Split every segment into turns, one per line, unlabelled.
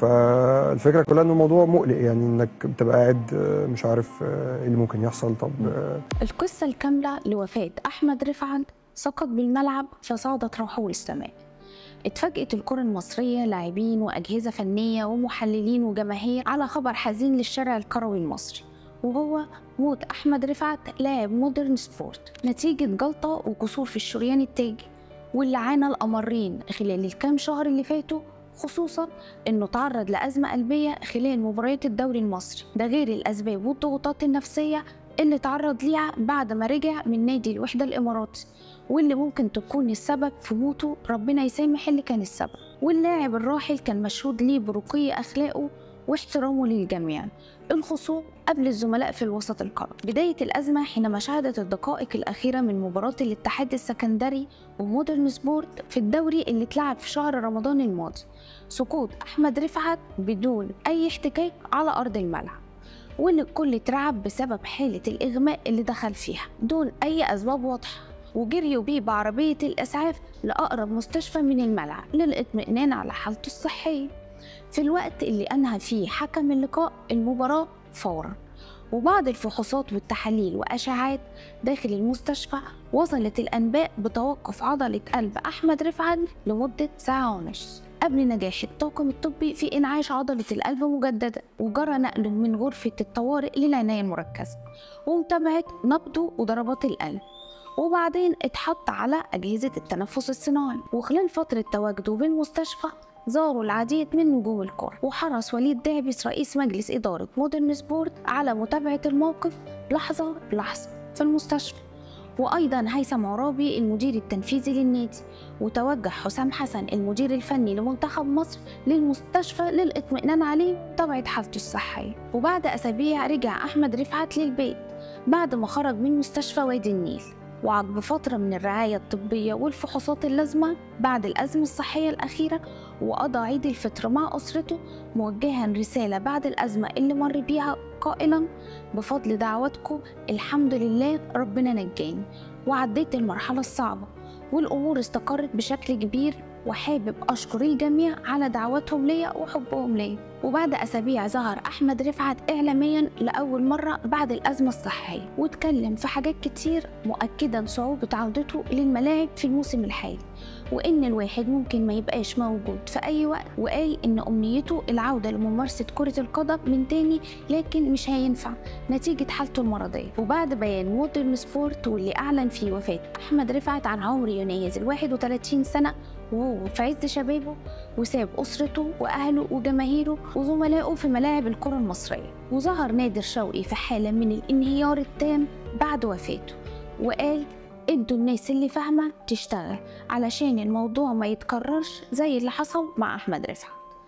فالفكره كلها ان الموضوع مقلق يعني انك بتبقى قاعد آه، مش عارف آه، ايه اللي ممكن يحصل طب آه،
القصة الكاملة لوفاة أحمد رفعت سقط بالملعب فصعدت روحه للسماء اتفاجئت الكرة المصرية لاعبين وأجهزة فنية ومحللين وجماهير على خبر حزين للشارع الكروي المصري وهو موت أحمد رفعت لاعب مودرن سبورت نتيجة جلطة وكسور في الشريان التاجي واللي عانى الأمرين خلال الكام شهر اللي فاتوا خصوصا انه تعرض لأزمة قلبية خلال مباريات الدوري المصري ده غير الأسباب والضغوطات النفسية اللي تعرض ليها بعد ما رجع من نادي الوحدة الإماراتي واللي ممكن تكون السبب في موته ربنا يسامح اللي كان السبب واللاعب الراحل كان مشهود ليه برقي أخلاقه واحترامه للجميع الخصوم قبل الزملاء في الوسط القروي بداية الأزمة حينما شهدت الدقائق الأخيرة من مباراة الاتحاد السكندري ومودرن سبورت في الدوري اللي اتلعب في شهر رمضان الماضي سقوط أحمد رفعت بدون أي احتكاك على أرض الملعب واللي الكل اترعب بسبب حالة الإغماء اللي دخل فيها دون أي أسباب واضحة وجريوا بيه بعربية الإسعاف لأقرب مستشفى من الملعب للإطمئنان على حالته الصحية في الوقت اللي أنهى فيه حكم اللقاء المباراة فورا وبعد الفحوصات والتحاليل وأشعات داخل المستشفى وصلت الأنباء بتوقف عضلة قلب أحمد رفعت لمدة ساعة ونص قبل نجاح الطاقم الطبي في إنعاش عضلة القلب مجددا وجرى نقله من غرفة الطوارئ للعناية المركزة ومتابعة نبضه وضربات القلب وبعدين اتحط على أجهزة التنفس الصناعي وخلال فترة تواجده بالمستشفى زاروا العديد من نجوم الكرة وحرص وليد دعبس رئيس مجلس إدارة مودرن سبورت على متابعة الموقف لحظة بلحظة في المستشفى وأيضا هيثم عرابي المدير التنفيذي للنادي وتوجه حسام حسن المدير الفني لمنتخب مصر للمستشفى للإطمئنان عليه ومتابعة حالته الصحية وبعد أسابيع رجع أحمد رفعت للبيت بعد ما خرج من مستشفى وادي النيل وعقب فترة من الرعاية الطبية والفحوصات اللازمة بعد الأزمة الصحية الأخيرة وقضى عيد الفطر مع أسرته موجها رسالة بعد الأزمة اللي مر بيها قائلا بفضل دعواتكم الحمد لله ربنا نجاني وعديت المرحلة الصعبة والأمور استقرت بشكل كبير وحابب أشكر الجميع على دعواتهم ليا وحبهم ليا وبعد أسابيع ظهر أحمد رفعت إعلاميا لأول مرة بعد الأزمة الصحية واتكلم في حاجات كتير مؤكدا صعوبة عودته للملاعب في الموسم الحالي وإن الواحد ممكن ما يبقاش موجود في أي وقت وقال إن أمنيته العودة لممارسة كرة القدم من تاني لكن مش هينفع نتيجة حالته المرضية وبعد بيان مودرن سبورت واللي أعلن فيه وفاة أحمد رفعت عن عمر يناهز ال 31 سنة وهو في عز شبابه وساب أسرته وأهله وجماهيره وزملائه في ملاعب الكرة المصرية وظهر نادر شوقي في حالة من الانهيار التام بعد وفاته وقال ادوا الناس اللي فاهمة تشتغل علشان الموضوع ما يتكررش زي اللي حصل مع أحمد رفعت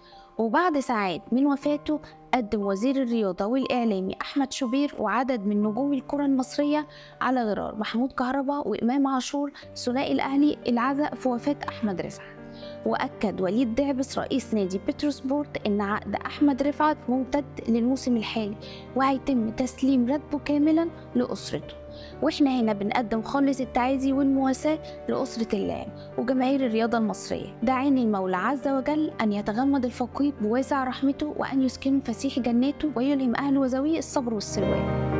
وبعد ساعات من وفاته قدم وزير الرياضة والإعلامي أحمد شوبير وعدد من نجوم الكرة المصرية على غرار محمود كهربا وإمام عاشور ثنائي الأهلي العزاء في وفاة أحمد رفعت وأكد وليد دعبس رئيس نادي بتروسبورت إن عقد أحمد رفعت ممتد للموسم الحالي وهيتم تسليم راتبه كاملا لأسرته واحنا هنا بنقدم خالص التعازي والمواساة لأسرة اللاعب وجماهير الرياضة المصرية داعين المولى عز وجل أن يتغمد الفقيد بواسع رحمته وأن يسكنه فسيح جناته ويلهم أهله وذويه الصبر والسلوان